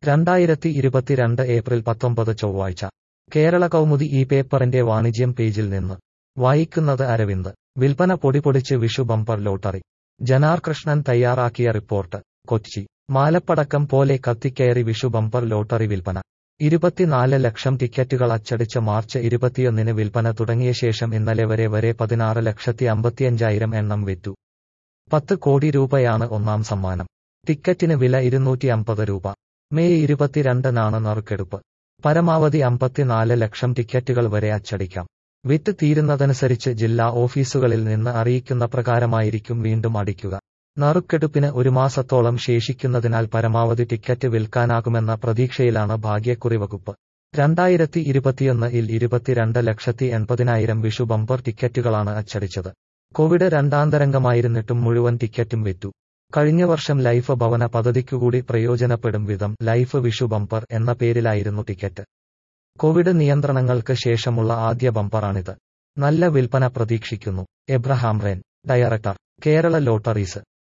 രണ്ടായിരത്തി ഇരുപത്തിരണ്ട് ഏപ്രിൽ പത്തൊമ്പത് ചൊവ്വാഴ്ച കേരള കൗമുദി ഈ പേപ്പറിന്റെ വാണിജ്യം പേജിൽ നിന്ന് വായിക്കുന്നത് അരവിന്ദ് വിൽപ്പന പൊടിപൊടിച്ച് വിഷു ബമ്പർ ലോട്ടറി ജനാർ കൃഷ്ണൻ തയ്യാറാക്കിയ റിപ്പോർട്ട് കൊച്ചി മാലപ്പടക്കം പോലെ കത്തിക്കയറി വിഷു ബമ്പർ ലോട്ടറി വിൽപ്പന ഇരുപത്തിനാല് ലക്ഷം ടിക്കറ്റുകൾ അച്ചടിച്ച മാർച്ച് ഇരുപത്തിയൊന്നിന് വിൽപ്പന തുടങ്ങിയ ശേഷം ഇന്നലെ വരെ വരെ പതിനാറ് ലക്ഷത്തി അമ്പത്തിയഞ്ചായിരം എണ്ണം വിറ്റു പത്ത് കോടി രൂപയാണ് ഒന്നാം സമ്മാനം ടിക്കറ്റിന് വില ഇരുന്നൂറ്റി അമ്പത് രൂപ മെയ് ഇരുപത്തിരണ്ടിനാണ് നറുക്കെടുപ്പ് പരമാവധി അമ്പത്തിനാല് ലക്ഷം ടിക്കറ്റുകൾ വരെ അച്ചടിക്കാം വിറ്റ് തീരുന്നതനുസരിച്ച് ജില്ലാ ഓഫീസുകളിൽ നിന്ന് അറിയിക്കുന്ന പ്രകാരമായിരിക്കും വീണ്ടും അടിക്കുക നറുക്കെടുപ്പിന് ഒരു മാസത്തോളം ശേഷിക്കുന്നതിനാൽ പരമാവധി ടിക്കറ്റ് വിൽക്കാനാകുമെന്ന പ്രതീക്ഷയിലാണ് ഭാഗ്യക്കുറി വകുപ്പ് രണ്ടായിരത്തി ഇരുപത്തിയൊന്നിൽ ഇരുപത്തിരണ്ട് ലക്ഷത്തി എൺപതിനായിരം വിഷു ബമ്പർ ടിക്കറ്റുകളാണ് അച്ചടിച്ചത് കോവിഡ് രണ്ടാം തരംഗമായിരുന്നിട്ടും മുഴുവൻ ടിക്കറ്റും വിറ്റു കഴിഞ്ഞ വർഷം ലൈഫ് ഭവന പദ്ധതിക്കുകൂടി പ്രയോജനപ്പെടും വിധം ലൈഫ് വിഷു ബമ്പർ എന്ന പേരിലായിരുന്നു ടിക്കറ്റ് കോവിഡ് നിയന്ത്രണങ്ങൾക്ക് ശേഷമുള്ള ആദ്യ ബമ്പറാണിത് നല്ല വിൽപ്പന പ്രതീക്ഷിക്കുന്നു എബ്രഹാം റെൻ ഡയറക്ടർ കേരള ലോട്ടറീസ്